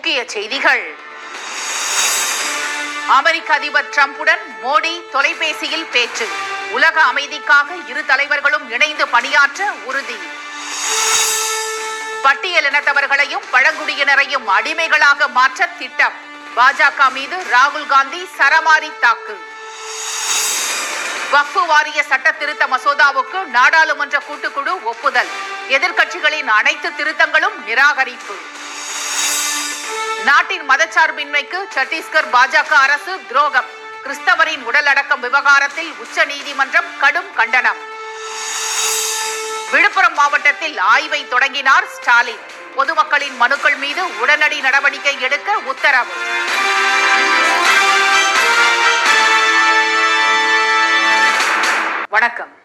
முக்கிய செய்திகள் அமெரிக்க அதிபர் டிரம்புடன் மோடி தொலைபேசியில் பேச்சு உலக அமைதிக்காக இரு தலைவர்களும் இணைந்து பணியாற்ற உறுதி பட்டியலினத்தவர்களையும் பழங்குடியினரையும் அடிமைகளாக மாற்ற திட்டம் பாஜக மீது ராகுல் காந்தி சரமாரி தாக்கு வக்ஃபு வாரிய சட்ட திருத்த மசோதாவுக்கு நாடாளுமன்ற கூட்டுக்குழு ஒப்புதல் எதிர்க்கட்சிகளின் அனைத்து திருத்தங்களும் நிராகரிப்பு நாட்டின் மதச்சார்பின்மைக்கு சத்தீஸ்கர் பாஜக அரசு துரோகம் கிறிஸ்தவரின் உடலடக்கம் விவகாரத்தில் உச்ச நீதிமன்றம் கடும் கண்டனம் விழுப்புரம் மாவட்டத்தில் ஆய்வை தொடங்கினார் ஸ்டாலின் பொதுமக்களின் மனுக்கள் மீது உடனடி நடவடிக்கை எடுக்க உத்தரவு வணக்கம்